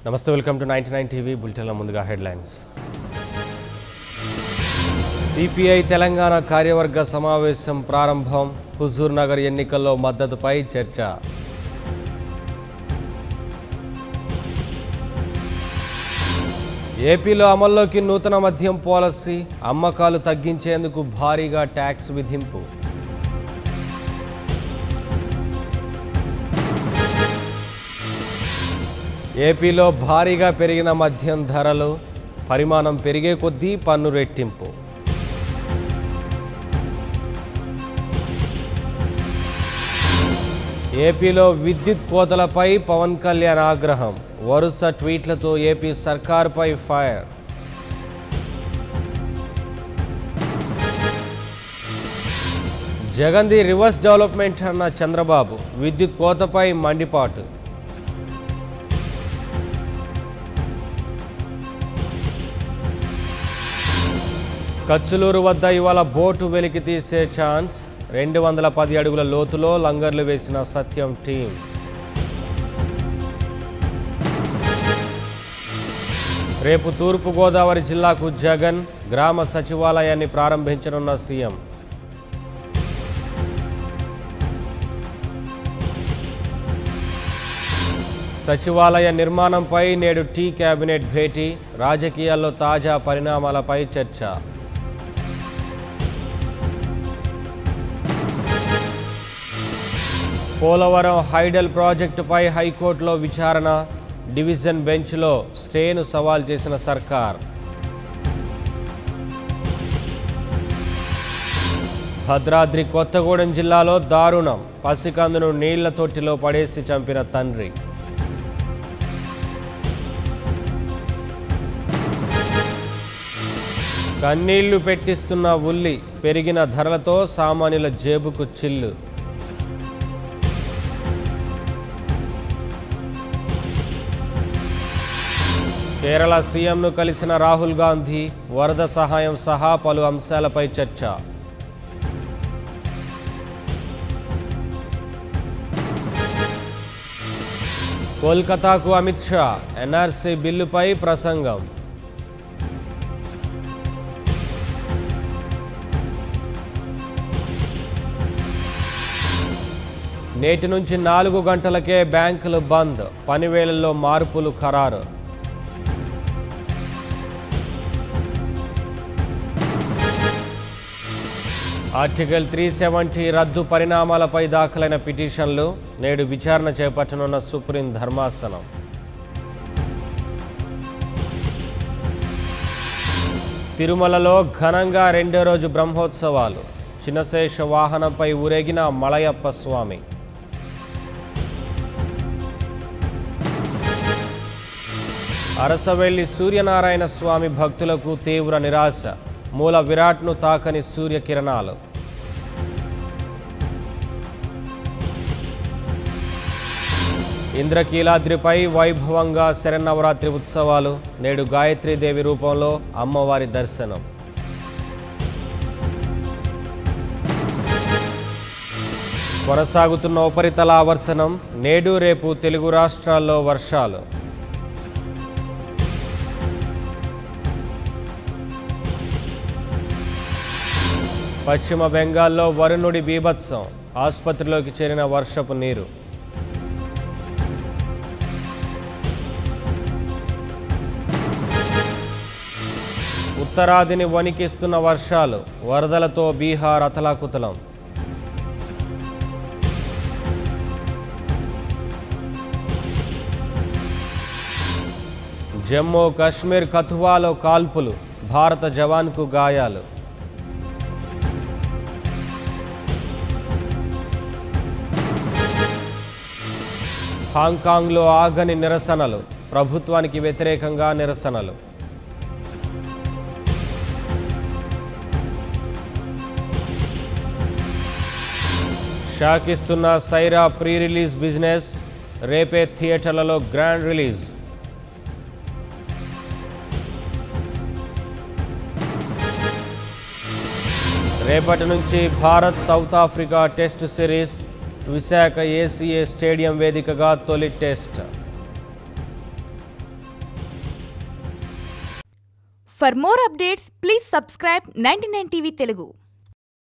నమస్తే welcome to ninety nine TV బులెటిన్ల ముందుగా హెడ్లైన్స్ సిపిఐ తెలంగాణ కార్యవర్గ సమావేశం ప్రారంభం హుజూర్ నగర్ ఎన్నికల్లో మద్దతుపై చర్చ ఏపీలో అమల్లోకి నూతన మద్యం పాలసీ అమ్మకాలు తగ్గించేందుకు భారీగా ట్యాక్స్ విధింపు ఏపీలో భారీగా పెరిగిన మద్యం ధరలు పరిమాణం పెరిగే కొద్దీ పన్ను రెట్టింపు ఏపీలో విద్యుత్ కోతలపై పవన్ కళ్యాణ్ ఆగ్రహం వరుస ట్వీట్లతో ఏపీ సర్కార్పై ఫైర్ జగన్ది రివర్స్ డెవలప్మెంట్ అన్న చంద్రబాబు విద్యుత్ కోతపై మండిపాటు కచ్చులూరు వద్ద ఇవాళ బోటు వెలికి తీసే ఛాన్స్ రెండు వందల పది అడుగుల లోతులో లంగర్లు వేసిన సత్యం టీం రేపు తూర్పు గోదావరి జిల్లాకు జగన్ గ్రామ సచివాలయాన్ని ప్రారంభించనున్న సీఎం సచివాలయ నిర్మాణంపై నేడు టీ కేబినెట్ భేటీ రాజకీయాల్లో తాజా పరిణామాలపై చర్చ పోలవరం హైడల్ ప్రాజెక్టుపై హైకోర్టులో విచారణ డివిజన్ బెంచ్లో స్టేను సవాల్ చేసిన సర్కార్ భద్రాద్రి కొత్తగూడెం జిల్లాలో దారుణం పసికందును నీళ్ల తొట్టిలో పడేసి చంపిన తండ్రి కన్నీళ్లు పెట్టిస్తున్న ఉల్లి పెరిగిన ధరలతో సామాన్యుల జేబుకు చిల్లు కేరళ సీఎంను కలిసిన రాహుల్ గాంధీ వరద సహాయం సహా పలు అంశాలపై చర్చ కోల్కతాకు అమిత్ షా ఎన్ఆర్సీ బిల్లుపై ప్రసంగం నేటి నుంచి నాలుగు గంటలకే బ్యాంకులు బంద్ పనివేళల్లో మార్పులు ఖరారు ఆర్టికల్ త్రీ సెవెంటీ రద్దు పరిణామాలపై దాఖలైన పిటిషన్లు నేడు విచారణ చేపట్టనున్న సుప్రీం ధర్మాసనం తిరుమలలో ఘనంగా రెండో రోజు బ్రహ్మోత్సవాలు చిన్నశేష వాహనంపై ఊరేగిన మలయప్ప స్వామి అరసవెల్లి సూర్యనారాయణ స్వామి భక్తులకు తీవ్ర నిరాశ మూల విరాట్ను తాకని సూర్యకిరణాలు ఇంద్రకీలాద్రిపై వైభవంగా శరన్నవరాత్రి ఉత్సవాలు నేడు గాయత్రీదేవి రూపంలో అమ్మవారి దర్శనం కొనసాగుతున్న ఉపరితల ఆవర్తనం నేడు రేపు తెలుగు రాష్ట్రాల్లో వర్షాలు పశ్చిమ బెంగాల్లో వరుణుడి బీభత్సం ఆసుపత్రిలోకి చేరిన వర్షపు నీరు ఉత్తరాదిని వణికిస్తున్న వర్షాలు వరదలతో బీహార్ అతలాకుతలం జమ్మూ కాశ్మీర్ కథువాలో కాల్పులు భారత జవాన్కు గాయాలు హాంకాంగ్లో ఆగని నిరసనలు ప్రభుత్వానికి వ్యతిరేకంగా నిరసనలు షాకిస్తున్న సైరా ప్రీ రిలీజ్ బిజినెస్ రేపే థియేటర్లలో గ్రాండ్ రిలీజ్ రేపటి నుంచి Bharat South Africa test series Visakha ACA stadium వేదికగా తొలి test for more updates please subscribe ninety TV Telugu